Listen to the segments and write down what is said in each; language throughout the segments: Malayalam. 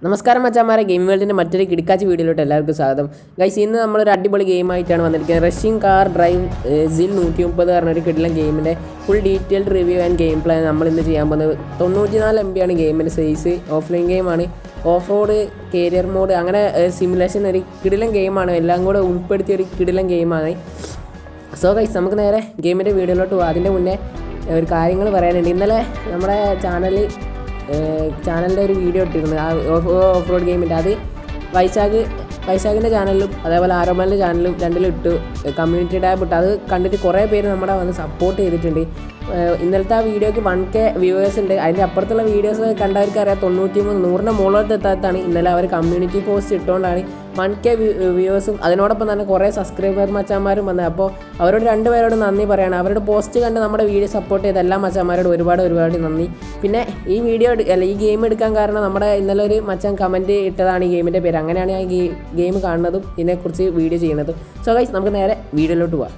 നമസ്കാരം മച്ചാമാരെ ഗെയിം വേൾഡിൻ്റെ മറ്റൊരു കിടക്കാച്ച് വീഡിയോയിലോട്ട് എല്ലാവർക്കും സ്വാഗതം ഗൈസ് ഇന്ന് നമ്മളൊരു അടിപൊളി ഗെയിമായിട്ടാണ് വന്നിരിക്കുന്നത് റഷ്യൻ കാർ ഡ്രൈവ് സിൽ നൂറ്റി മുപ്പത് പറഞ്ഞ ഒരു കിടിലൻ ഗെയിമിൻ്റെ full detailed review and game play നമ്മൾ ഇന്ന് ചെയ്യാൻ പോകുന്നത് തൊണ്ണൂറ്റിനാല് എം ബി ആണ് ഗെയിമിൻ്റെ സൈസ് ഓഫ്ലൈൻ ഗെയിമാണ് ഓഫ് റോഡ് കേരിയർ മോഡ് അങ്ങനെ സിമുലേഷൻ ഒരു കിടിലൻ ഗെയിമാണ് എല്ലാം കൂടെ ഉൾപ്പെടുത്തിയ ഒരു കിടിലൻ ഗെയിമാണ് സോ ഗൈസ് നമുക്ക് നേരെ ഗെയിമിൻ്റെ വീഡിയോയിലോട്ട് പോകാം അതിൻ്റെ മുന്നേ ഏഹ്, ഒരു കാര്യങ്ങൾ പറയാനുണ്ട് ഇന്നലെ നമ്മുടെ ചാനലിൽ ചാനലിൻ്റെ ഒരു വീഡിയോ ഇട്ടിരുന്നു ആ ഓഫ് ഓഫ് റോഡ് ഗെയിമിൻ്റെ അത് വൈശാഖ് വൈശാഖിൻ്റെ ചാനലിലും അതേപോലെ ആരോമലിൻ്റെ ചാനലിലും രണ്ടിലും ഇട്ടു കമ്മ്യൂണിറ്റി ടാബ് ഇട്ടു അത് കണ്ടിട്ട് കുറേ പേര് നമ്മുടെ വന്ന് സപ്പോർട്ട് ചെയ്തിട്ടുണ്ട് ഏഹ്, ഇന്നലത്തെ ആ വീഡിയോക്ക് വൺ കെ വ്യൂവേഴ്സ് ഉണ്ട് അതിൻ്റെ അപ്പുറത്തുള്ള വീഡിയോസ് കണ്ടവർക്ക് അറിയാം തൊണ്ണൂറ്റി മൂന്ന് നൂറിൻ്റെ മുകളിലോട്ട് എത്താത്താണ് ഇന്നലെ അവർ കമ്മ്യൂണിറ്റി പോസ്റ്റ് ഇട്ടുകൊണ്ടാണ് വൺ കെ വ്യൂവേഴ്സും അതിനോടൊപ്പം തന്നെ കുറേ സബ്സ്ക്രൈബർ മച്ചാന്മാരും വന്നത് അപ്പോൾ അവരോട് രണ്ടുപേരോട് നന്ദി പറയാണ് അവരുടെ പോസ്റ്റ് കണ്ട് നമ്മുടെ വീഡിയോ സപ്പോർട്ട് ചെയ്ത എല്ലാ മച്ചാന്മാരോട് ഒരുപാട് ഒരുപാട് നന്ദി പിന്നെ ഈ വീഡിയോ എടു- അല്ല ഈ ഗെയിം എടുക്കാൻ കാരണം നമ്മുടെ ഇന്നലെ ഒരു മച്ചാൻ കമൻറ്റ് ഇട്ടതാണ് ഈ ഗെയിമിൻ്റെ പേര് അങ്ങനെയാണ് ഞാൻ ഈ ഗെയിം കാണുന്നതും ഇതിനെക്കുറിച്ച് വീഡിയോ ചെയ്യുന്നതും സോ ഗൈസ് നമുക്ക് നേരെ വീഡിയോയിലോട്ട് പോവാം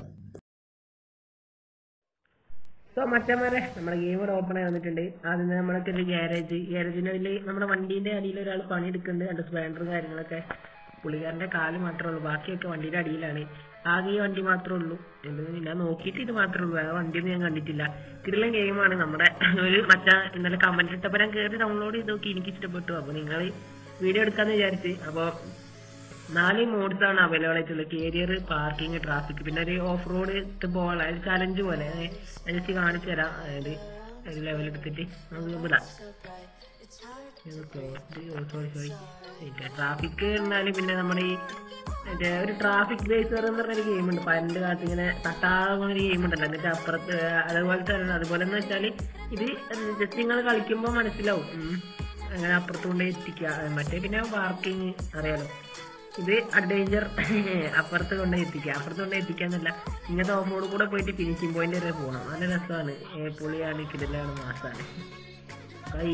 സോ മറ്റന്മാരെ നമ്മുടെ ഗെയിം ഇവിടെ ഓപ്പൺ ആയി വന്നിട്ടുണ്ട് ആദ്യം തന്നെ നമ്മളൊക്കെ ഒരു ഗ്യാരേജ് ഗ്യാരേജിൻ്റെ അതിൽ നമ്മുടെ വണ്ടീൻ്റെ അടിയിൽ ഒരാൾ പണിയെടുക്കുന്നുണ്ട് രണ്ട് സ്പാൻഡറും കാര്യങ്ങളൊക്കെ പുള്ളിക്കാരൻ്റെ കാല് മാത്രമേ ഉള്ളൂ ബാക്കിയൊക്കെ വണ്ടിയുടെ അടിയിലാണ് ആകെ ഈ വണ്ടി മാത്രമേ ഉള്ളൂ എന്ത് ഞാൻ നോക്കിയിട്ട് ഇത് മാത്രമേ ഉള്ളൂ വേറെ വണ്ടിയൊന്നും ഞാൻ കണ്ടിട്ടില്ല കിടിലൻ ഗെയിമാണ് നമ്മുടെ ഒരു മറ്റാ ഇന്നലെ കമൻറ്റ് ഇട്ടപ്പോൾ ഞാൻ കയറി ഡൗൺലോഡ് ചെയ്ത് നോക്കി എനിക്ക് ഇഷ്ടപ്പെട്ടു അപ്പോൾ നിങ്ങൾ വീഡിയോ എടുക്കാമെന്ന് വിചാരിച്ച് അപ്പോൾ നാല് മോഡ്സ് ആണ് അവൈലബിൾ ആയിട്ടുള്ളത് കേരിയർ പാർക്കിംഗ് ട്രാഫിക് പിന്നെ ഒരു ഓഫ് റോഡ് പോകാനുള്ള ഒരു ചലഞ്ച് പോലെ ഞാൻ ജസ്റ്റ് കാണിച്ചു തരാം അതായത് ഒരു ലെവൽ എടുത്തിട്ട് നമുക്ക് വിടാം സോറി സോറി ട്രാഫിക് എന്നാൽ പിന്നെ നമ്മുടെ ഈ മറ്റേ ഒരു ട്രാഫിക് ബേസർ എന്ന് പറഞ്ഞൊരു ഗെയിം ഉണ്ട് പണ്ട് കാലത്ത് ഇങ്ങനെ തട്ടാകുന്ന ഒരു ഗെയിം ഉണ്ടല്ലോ എന്നിട്ട് അപ്പുറത്ത് അതുപോലെ തന്നെ അതുപോലെ എന്ന് വെച്ചാൽ ഇത് ജസ്റ്റ് നിങ്ങൾ കളിക്കുമ്പോൾ മനസ്സിലാവും ഉം. അങ്ങനെ അപ്പുറത്ത് കൊണ്ട് എത്തിക്കുക മറ്റേ പിന്നെ പാർക്കിംഗ് അറിയാലോ ഇത് അഡ്വഞ്ചർ അപ്പുറത്ത് കൊണ്ട് എത്തിക്കുക അപ്പുറത്ത് കൊണ്ട് എത്തിക്കാന്നല്ല ഇങ്ങനത്തെ ഓഫ് റോഡ് കൂടെ പോയിട്ട് ഫിനിഷിംഗ് പോയിന്റ് വരെ പോകണം നല്ല രസമാണ് ഏ, പുളിയാണ് കിടലാണ് മാസാണ് കൈ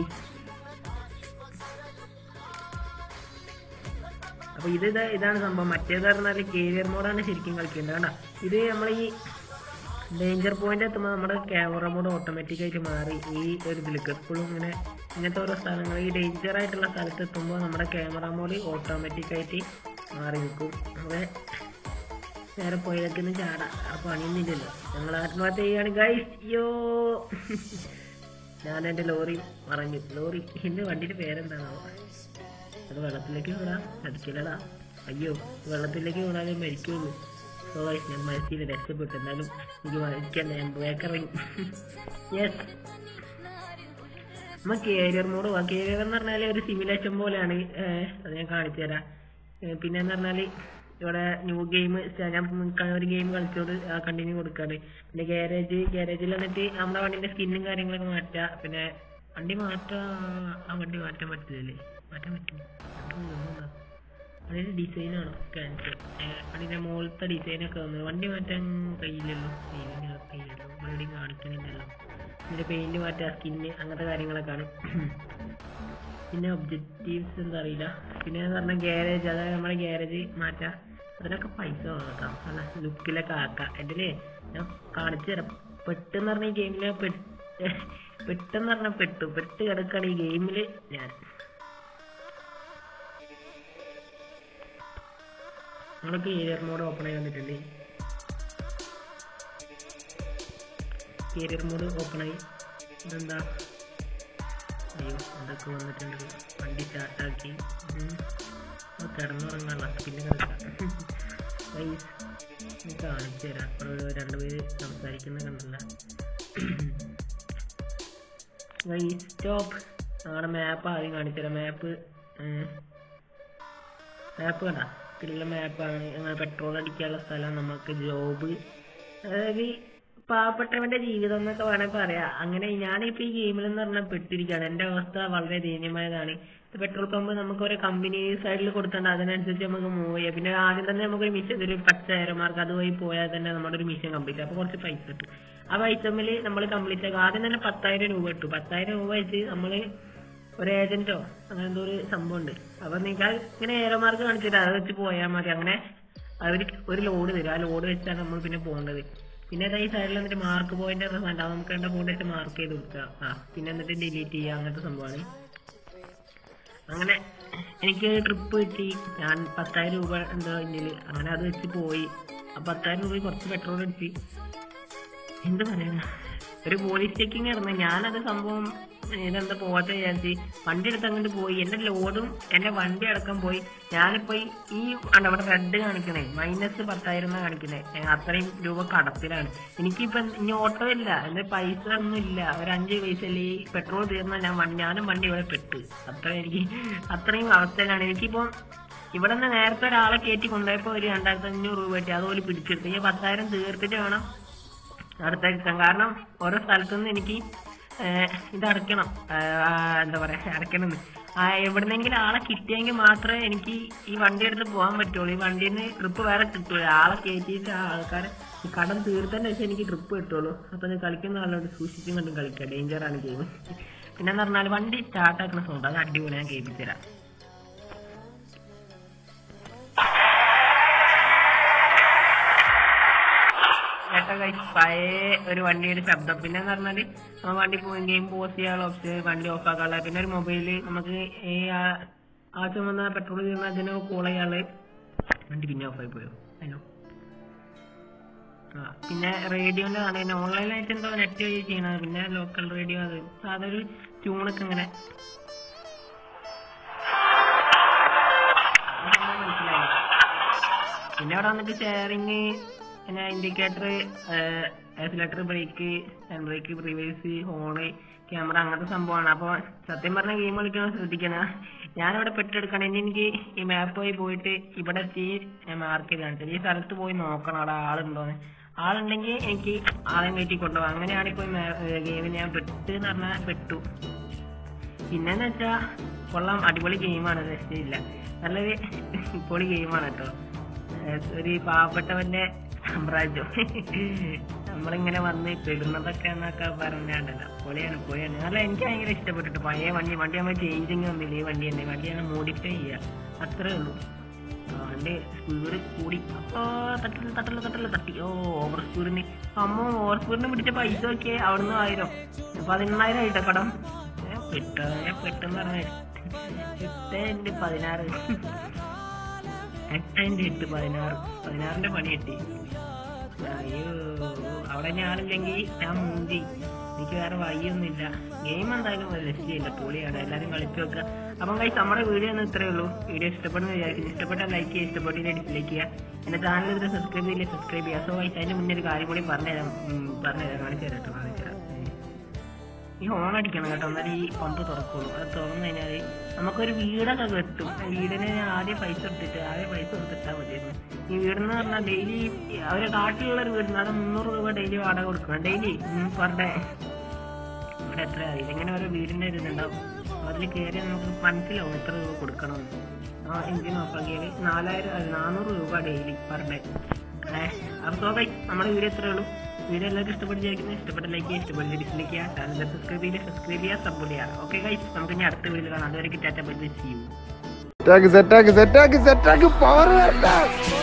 അപ്പൊ ഇത് ഇതാ ഇതാണ് സംഭവം മറ്റേത് പറഞ്ഞാല് കേരിയർ മോഡാണ് ശരിക്കും കളിക്കേണ്ടത് കണ്ട ഇത് നമ്മൾ ഈ ഡേഞ്ചർ പോയിന്റ് എത്തുമ്പോൾ നമ്മുടെ ക്യാമറ മോഡ് ഓട്ടോമാറ്റിക് ആയിട്ട് മാറി ഈ ഒരു ഇതിലേക്ക് എപ്പോഴും ഇങ്ങനെ ഇങ്ങനത്തെ ഓരോ സ്ഥലങ്ങൾ ഈ ഡേഞ്ചർ ആയിട്ടുള്ള സ്ഥലത്ത് എത്തുമ്പോൾ നമ്മുടെ ക്യാമറ മോഡ് ഓട്ടോമാറ്റിക് ആയിട്ട് മാറി നിൽക്കും അവിടെ നേരെ പോയതൊക്കെ ചാടാ ആ പണിയൊന്നുമില്ലല്ലോ ഞങ്ങൾ ആത്മഹത്യ ചെയ്യാണ് ഗൈസ് അയ്യോ ഞാൻ എൻ്റെ ലോറി പറഞ്ഞു ലോറി എൻ്റെ വണ്ടിയുടെ പേരെന്താണോ അത് വെള്ളത്തിലേക്ക് വിടാം അടിക്കില്ലടാ അയ്യോ വെള്ളത്തിലേക്ക് വിടാതെ മരിക്കുള്ളൂ സോ ഗൈസ് ഞാൻ മരിച്ചില്ല രക്ഷപ്പെട്ടു എന്നാലും എനിക്ക് മരിക്കാൻ ഞാൻ ബേക്കറിങ് യെസ് നമ്മ കേരിയർ മോഡ് പോവാം കേരിയർ എന്ന് പറഞ്ഞാൽ ഒരു സിമുലേഷൻ പോലെയാണ് ഏഹ്, അത് ഞാൻ കാണിച്ചു തരാം ഏഹ്, പിന്നെ എന്ന് പറഞ്ഞാൽ ഇവിടെ ന്യൂ ഗെയിം ഞാൻ ക- ഒരു ഗെയിം കളിച്ചോട് കണ്ടിന്യൂ കൊടുക്കാണ് പിന്നെ ഗാരേജ് ഗാരേജിൽ എന്നിട്ട് നമ്മുടെ വണ്ടിന്റെ സ്കിന്നും കാര്യങ്ങളൊക്കെ മാറ്റാ പിന്നെ വണ്ടി മാറ്റാ ആ വണ്ടി മാറ്റാൻ പറ്റില്ലല്ലേ മാറ്റാൻ പറ്റും അതിന്റെ ഡിസൈനാണോ ക്യാൻസർ വണ്ടിന്റെ മുകളിലത്തെ ഡിസൈനൊക്കെ വന്നത് വണ്ടി മാറ്റാൻ കഴിയില്ലല്ലോ കഴിയില്ലല്ലോ ഇവിടെ കാണിക്കുന്നില്ലല്ലോ ഇതിന്റെ പെയിന്റ് മാറ്റാ സ്കിന്ന് അങ്ങനത്തെ കാര്യങ്ങളൊക്കെയാണ് പിന്നെ ഒബ്ജക്റ്റീവ്സ് എന്താ അറിയില്ല പിന്നെ എന്ന് പറഞ്ഞാൽ ഗ്യാരേജ് അതായത് നമ്മുടെ ഗ്യാരേജ് മാറ്റാം അതിനൊക്കെ പൈസ വേണം കേട്ടോ നല്ല ലുക്കിലൊക്കെ ആക്കാം എൻ്റെ ഞാൻ കാണിച്ചു തരാം പെട്ടെന്ന് പറഞ്ഞ ഈ ഗെയിമിൽ പെട്ടെന്ന് പറഞ്ഞാൽ പെട്ടു പെട്ട് കിടക്കാണ് ഈ ഗെയിമിൽ ഞാൻ നമ്മൾക്ക് ഏരിയർ മോഡ് ഓപ്പൺ ആയി വന്നിട്ടുണ്ട് ഏരിയർ മോഡ് ഓപ്പൺ ആയി ഇതെന്താ അയ്യോ എന്തൊക്കെ വന്നിട്ടുണ്ട് വണ്ടി സ്റ്റാർട്ടാക്കി കിടന്നുറങ്ങാനുള്ള പിന്നെ കിടക്കാം ഗൈസ് ഞാൻ കാണിച്ചു തരാം അവിടെ രണ്ടുപേര് സംസാരിക്കുന്ന കണ്ടല്ല ഗൈസ് സ്റ്റോപ്പ് നമ്മുടെ മാപ്പ് ആദ്യം കാണിച്ചു തരാം മാപ്പ് മാപ്പ് കണ്ട ഇതിലുള്ള മാപ്പാണ് അങ്ങനെ പെട്രോൾ അടിക്കാനുള്ള സ്ഥലം നമുക്ക് ജോബ് അതായത് ഈ പാവപ്പെട്ടവന്റെ ജീവിതം എന്നൊക്കെ വേണമെങ്കിൽ പറയാം അങ്ങനെ ഞാനിപ്പോ ഈ ഗെയിമിൽ എന്ന് പറഞ്ഞാൽ പെട്ടിരിക്കുകയാണ് എന്റെ അവസ്ഥ വളരെ ദയനീയമായതാണ് പെട്രോൾ പമ്പ് നമുക്ക് ഒരു കമ്പനി സൈഡിൽ കൊടുത്തിട്ടുണ്ട് അതിനനുസരിച്ച് നമുക്ക് മൂവ് ചെയ്യാം പിന്നെ ആദ്യം തന്നെ നമുക്കൊരു മിഷൻ ഒരു പച്ച ഏരമാർക്ക് അതുവഴി പോയാൽ തന്നെ നമ്മുടെ ഒരു മിഷൻ കംപ്ലീറ്റ് അപ്പൊ കുറച്ച് പൈസ കിട്ടും ആ പൈസമ്മിൽ നമ്മൾ കംപ്ലീറ്റ് ആക്കും ആദ്യം തന്നെ പത്തായിരം രൂപ കിട്ടും പത്തായിരം രൂപ വെച്ച് നമ്മൾ ഒരു ഏജന്റോ അങ്ങനെ എന്തോ ഒരു സംഭവം ഉണ്ട് അപ്പൊ നിങ്ങൾ ഇങ്ങനെ ഏറോമാർക്ക് കാണിച്ചിട്ട് അത് വെച്ച് പോയാൽ മതി അങ്ങനെ അവർ ഒരു ലോഡ് തരും ആ ലോഡ് വെച്ചാണ് നമ്മൾ പിന്നെ പോകേണ്ടത് പിന്നെ ദാ ഈ സൈഡിൽ എന്നിട്ട് മാർക്ക് പോയിന്റ് ഉണ്ടാവും നമുക്ക് വേണ്ട പോയിന്റ് വെച്ച് മാർക്ക് ചെയ്ത് കൊടുക്കുക ആ പിന്നെ എന്നിട്ട് ഡിലീറ്റ് ചെയ്യുക അങ്ങനത്തെ സംഭവമാണ് അങ്ങനെ എനിക്ക് ട്രിപ്പ് കിട്ടി ഞാൻ പത്തായിരം രൂപ എന്തോ എന്നിൽ അങ്ങനെ അത് വെച്ച് പോയി ആ പത്തായിരം രൂപ കുറച്ച് പെട്രോൾ അടിച്ച് എന്ത് പറയാനാ ഒരു പോലീസ് ചെക്കിങ് നടന്നു ഞാനത് സംഭവം ഇതെന്താ പോകാത്ത വിചാരിച്ച് വണ്ടി എടുത്ത് അങ്ങോട്ട് പോയി എന്റെ ലോഡും എന്റെ വണ്ടി അടക്കം പോയി ഞാനിപ്പോ ഈ- ഈ ആണ് അവിടെ റെഡ് കാണിക്കണേ മൈനസ് പത്തായിരം എന്നാ കാണിക്കണേ ഏ, അത്രയും രൂപ കടത്തിലാണ് എനിക്കിപ്പം ഇനി ഓട്ടോ ഇല്ല എന്റെ പൈസ ഒന്നും ഇല്ല ഒരു അഞ്ച് പൈസ അല്ലേ ഈ പെട്രോൾ തീർന്ന ഞാൻ വണ്ടി ഞാനും വണ്ടി ഇവിടെ പെട്ട് അത്ര എനിക്ക് അത്രയും അവസ്ഥയിലാണ് എനിക്കിപ്പം ഇവിടെ നിന്ന് നേരത്തെ ഒരാളെ കയറ്റി കൊണ്ടുപോയപ്പോ ഒരു രണ്ടായിരത്തി അഞ്ഞൂറ് രൂപ കിട്ടി അതുപോലെ പിടിച്ചെടുത്ത് ഈ പത്തായിരം തീർത്തിട്ട് വേണം അടുത്ത എക്സാം കാരണം ഓരോ സ്ഥലത്തുനിന്ന് എനിക്ക് ഏഹ്, ഇത് അടയ്ക്കണം ഏഹ്, ആ, എന്താ പറയാ അടയ്ക്കണം എവിടുന്നെങ്കിലും ആളെ കിട്ടിയെങ്കിൽ മാത്രമേ എനിക്ക് ഈ വണ്ടി എടുത്ത് പോകാൻ പറ്റുള്ളൂ ഈ വണ്ടിയിൽ നിന്ന് ട്രിപ്പ് വേറെ കിട്ടൂല ആളെ കയറ്റിയിട്ട് ആ ആൾക്കാരെ ഈ കടം തീർത്തതിന് ശേഷം എനിക്ക് ട്രിപ്പ് കിട്ടുള്ളൂ അപ്പൊ ഞാൻ കളിക്കുന്ന ആളോട് സൂക്ഷിച്ചും കണ്ടും കളിക്കുക ഡേഞ്ചറാണ് ഗെയിം പിന്നെന്ന് പറഞ്ഞാൽ വണ്ടി സ്റ്റാർട്ട് ആക്കുന്ന സൗണ്ട് അത് അടിപൊളി ഞാൻ കേൾപ്പിച്ചു തരാം കേട്ടോ guys, പഴയ ഒരു വണ്ടിയുടെ ശബ്ദം പിന്നെ എന്ന് പറഞ്ഞാല് ആ വണ്ടി പോയി ഗെയിം പോസ് ചെയ്യാനുള്ള ഓപ്ഷൻ വണ്ടി ഓഫ് ആക്കാനുള്ള പിന്നെ ഒരു മൊബൈല് നമുക്ക് ഈ ആ- ആവശ്യം വന്ന പെട്രോൾ തീർന്ന അതിന് കോൾ ചെയ്യാനുള്ള വണ്ടി പിന്നെ ഓഫ് ആയി പോയോ ഹലോ ആ പിന്നെ റേഡിയോന്റെ ആണ് പിന്നെ ഓൺലൈനായിട്ട് എന്തോ നെറ്റ് വഴി ചെയ്യണത് പിന്നെ ലോക്കൽ റേഡിയോ അത് അതൊരു ട്യൂണൊക്കെ ഇങ്ങനെ അതൊന്നും മനസ്സിലായില്ല പിന്നെ അവിടെ വന്നിട്ട് ഷെയറിങ് പിന്നെ indicator accelerator brake hand brake reverse horn camera അങ്ങനത്തെ സംഭവമാണ് അപ്പൊ സത്യം പറഞ്ഞ ഗെയിം കളിക്കാൻ ശ്രദ്ധിക്കണം ഞാനിവിടെ പെട്ടെടുക്കണം ഇനി എനിക്ക് ഈ മാപ്പ് വഴി പോയിട്ട് ഇവിടെ എത്തി ഞാൻ മാർക്ക് ചെയ്ത് കാണിച്ചത് ഈ സ്ഥലത്ത് പോയി നോക്കണം അവിടെ ആളുണ്ടോന്ന് ആളുണ്ടെങ്കിൽ എനിക്ക് ആളെ കയറ്റി കൊണ്ടുപോകാം അങ്ങനെയാണ് ഇപ്പൊ ഗെയിമിൽ ഞാൻ പെട്ട് എന്ന് പറഞ്ഞാൽ പെട്ടു പിന്നെന്ന് വെച്ചാ കൊള്ളാം അടിപൊളി ഗെയിമാണ് രക്ഷയില്ല നല്ലൊരു പൊളി ഗെയിമാണ് കേട്ടോ ഏഹ് ഒരു പാവപ്പെട്ടവന്റെ സാമ്രാജ്യം നമ്മളിങ്ങനെ വന്ന് പെടുന്നതൊക്കെ എന്നൊക്കെ പറഞ്ഞാണ്ടല്ലോ പൊളിയാണ് പൊളിയാണ് അല്ല എനിക്ക് ഭയങ്കര ഇഷ്ടപ്പെട്ടിട്ട് പഴയ വണ്ടി വണ്ടി നമ്മൾ ചേഞ്ചിങ് ഒന്നുമില്ല ഈ വണ്ടി തന്നെ വണ്ടി നമ്മൾ മോഡിഫൈ ചെയ്യുക അത്രേ ഉള്ളൂ ആ, വണ്ടി സ്പീഡ് കൂടി ഓ തട്ടല് തട്ടല് തട്ടല് തട്ടി ഓ ഓവർ സ്പീഡിന് അമ്മ ഓവർ സ്പീഡിന് പിടിച്ച പൈസ ഒക്കെ അവിടുന്ന് ആയിരം പതിനെണ്ണായിരം ആയിട്ടോ കടം ഏ, പെട്ടോ ഞാൻ പെട്ടെന്ന് പറഞ്ഞ എട്ട് ഇൻറ്റ് പതിനാറ് എട്ട് ഇൻറ്റ് എട്ട് പതിനാറ് പതിനാറിന്റെ പണി കിട്ടി അയ്യോ അവിടെ ഞാനില്ലെങ്കിൽ ഞാൻ മുന്തി എനിക്ക് വേറെ വഴിയൊന്നുമില്ല ഗെയിം എന്തായാലും ഒരു രക്ഷയില്ല പൊളിയാണ് എല്ലാവരും കളിച്ചു വെക്കുക അപ്പം കഴിച്ച് നമ്മുടെ വീഡിയോ ഒന്നും ഇത്രയേ ഉള്ളൂ വീഡിയോ ഇഷ്ടപ്പെടുന്ന വിചാരിക്കുന്നു ഇഷ്ടപ്പെട്ടാൽ ലൈക്ക് ചെയ്യുക ഇഷ്ടപ്പെട്ടില്ല ഡിസ്ലൈക്ക് ചെയ്യുക എന്റെ ചാനൽ ഇതിൽ സബ്സ്ക്രൈബ് ചെയ്യില്ല സബ്സ്ക്രൈബ് ചെയ്യുക സോ കഴിച്ച് അതിന്റെ മുന്നേ ഒരു കാര്യം കൂടി പറഞ്ഞുതരാം ഉം, പറഞ്ഞുതരാം കാണിച്ചു തരാം കേട്ടോ കാണിച്ചു തരാം ഉം. ഈ ഹോൺ അടിക്കണം കേട്ടോ എന്നാലും ഈ പമ്പ് തുറക്കുള്ളൂ അത് തുറന്നു കഴിഞ്ഞാൽ നമുക്കൊരു വീടൊക്കെ കിട്ടും ആ വീടിന് ഞാൻ ആദ്യം പൈസ എടുത്തിട്ട് ആദ്യം പൈസ കൊടുത്തിട്ടാൽ മതിയായിരുന്നു ഈ വീടെന്ന് പറഞ്ഞാൽ ഡെയിലി അവരെ കാട്ടിലുള്ള ഒരു വീടിന് അത് മുന്നൂറ് രൂപ ഡെയിലി വാടക കൊടുക്കണം ഡെയിലി പെർ ഡേ ഇവിടെ എത്ര ഇതിങ്ങനെ ഓരോ വീടിന്റെ ഒരു ഇതുണ്ടാവും അതിൽ കയറി നമുക്ക് മനസ്സിലാവും എത്ര രൂപ കൊടുക്കണം ആ എഞ്ചിൻ ഓഫാക്കിയാൽ നാലായിരം അല്ല, നാനൂറ് രൂപ ഡെയിലി പെർ ഡേ അപ്പോൾ നമ്മുടെ വീഡിയോ എത്രയേ ഉള്ളൂ വീഡിയോ എല്ലാവർക്കും ഇഷ്ടപ്പെട്ടിരിക്കുന്നു ഇഷ്ടപ്പെട്ട ലൈക്ക് ചെയ്യുക ഇഷ്ടപ്പെട്ട ഡിസ്ലൈക്ക് ചെയ്യുക ചാനൽ സബ്സ്ക്രൈബ് ചെയ്യുക സബ്സ്ക്രൈബ് ചെയ്യുക സപ്പോർട്ട് ചെയ്യുക ഓക്കെ ഗൈസ് നമുക്ക് ഇനി അടുത്ത വീഡിയോ കാണാം അതുവരെ ടാറ്റ ബൈ ബൈ സി യു സെറ്റാക്ക് സെറ്റാക്ക് സെറ്റാക്ക് സെറ്റാക്ക് പവർ